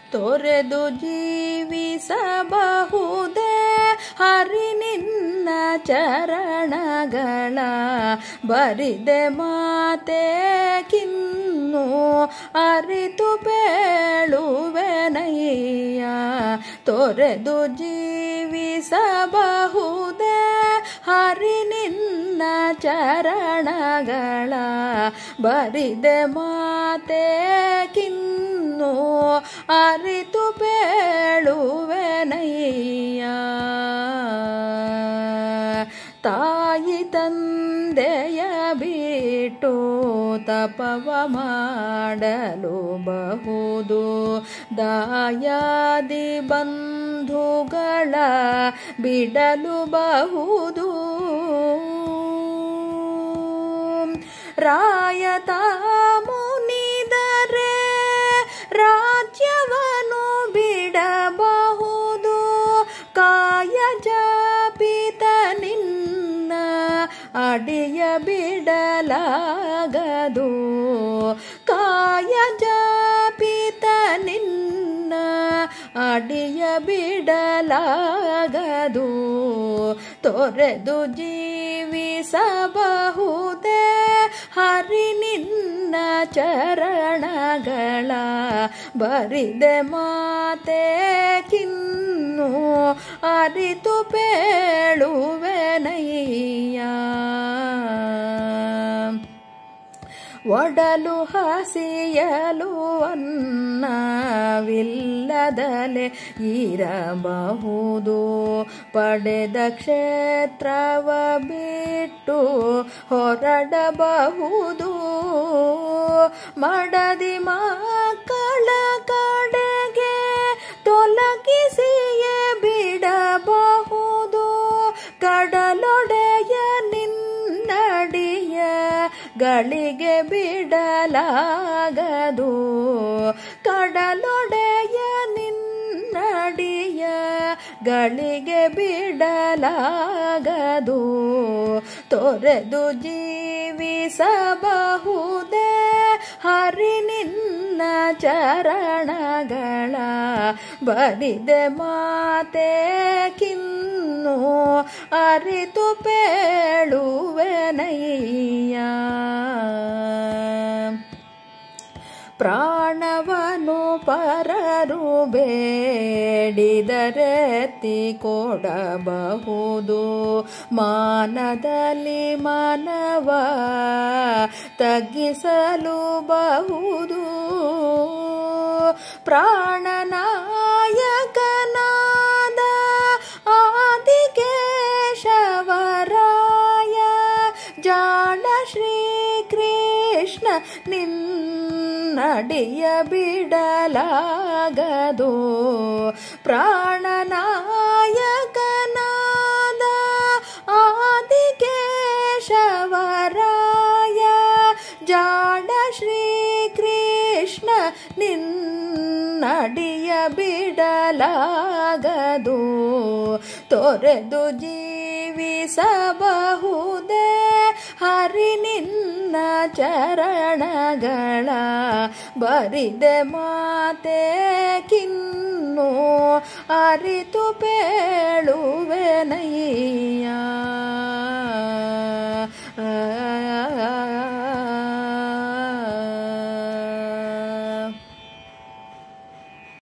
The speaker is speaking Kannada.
ತೊರೆದು ಜೀವಿಸಬಹುದೇ ಹರಿ ನಿನ್ನ ಚರಣಗಳ ಬರಿದೆ ಮಾತೆ ಕಿನ್ನು ಅರಿತು ಬೇಳುವೆನಯ್ಯ ತೊರೆದು ಜೀವಿಸಬಹುದೇ ಹರಿ ನಿನ್ನ ಚರಣಗಳ ಬರಿದೆ ಮಾತೆ ಕಿನ್ನು ಅರಿತು ಬೇಳುವೆನಯ್ಯ ತಾಯಿ ತಂದೆಯ ಬಿಟ್ಟು ತಪವ ಮಾಡಲು ಬಹುದು ದಾಯಾದಿ ಬಂಧುಗಳ ಬಿಡಲು ಬಹುದು ರಾಯತ ಮುನಿದರೆ ರಾಜ್ಯವನ್ನು ಬಿಡಬಹುದು ಕಾಯ ಜಾಪಿತ ನಿನ್ನ ಅಡಿಯ ಬಿಡಲಾಗದು ಕಾಯ ಜಾಪಿತ ನಿನ್ನ ಅಡಿಯ ಬಿಡಲಾಗದು ತೊರೆದು ಜೀವಿಸಬಹುದೇ ಹರಿ ನಿನ್ನ ಚರಣಗಳ ಬರಿದೆ ಮಾತೆ ಕಿನ್ನು ಅರಿತು ಬೇಳುವೆನಯ್ಯ ಒಡಲು ಹಸಿಯಲು ಅನ್ನವಿಲ್ಲದಲೆ ಇರಬಹುದು ಪಡೆದ ಕ್ಷೇತ್ರವ ಬಿಟ್ಟು ಹೊರಡಬಹುದು ಮಡದಿ ಮಕ್ಕಳ ಕಡೆಗೆ ತೊಲಗಿಸಿಯೇ ಬಿಡಬಹುದು ಕಡಲೊಡೆಯ ನಿನ್ನಡಿಯ ಗಳಿಗೆ ಬಿಡಲಾಗದು ಕಡಲೊಡೆಯ ನಿನ್ನಡಿಯ ಗಳಿಗೆ ಬಿಡಲಾಗದು ತೊರೆದು ಜೀವಿಸಬಹುದೇ ಹರಿ ನಿನ್ನ ಚರಣಗಳ ಬರಿದೆ ಮಾತೆ ಕಿನ್ನು ಅರಿತು ಬೇಳುವೆನಯ್ಯ ಪ್ರಾಣವನು ಪರರು ಬೇಡಿದರೆತ್ತಿ ಕೊಡಬಹುದು ಮಾನದಲ್ಲಿ ಮನವ ತಗ್ಗಿಸಲು ಬಹುದು ಪ್ರಾಣನಾಯಕನಾದ ಆದಿಕೇಶವರಾಯ ಜಾಣ ಶ್ರೀಕೃಷ್ಣ ನಿನ್ನಡಿಯ ಬಿಡಲಾಗದು ಪ್ರಾಣನಾಯಕನಾದ ಆದಿಕೇಶವರಾಯ ಜಾಣ ಶ್ರೀಕೃಷ್ಣ ನಿನ್ನಡಿಯ ಬಿಡಲಾಗದು ತೊರೆದು ಜೀವಿಸಬಹುದೇ ಹರಿ ನಿನ್ನ ಚರಣಗಳ ಬರಿದೆ ಮಾತೆ ಕಿನ್ನು ಅರಿತು ಬೇಳುವೆನಯ್ಯ ಆ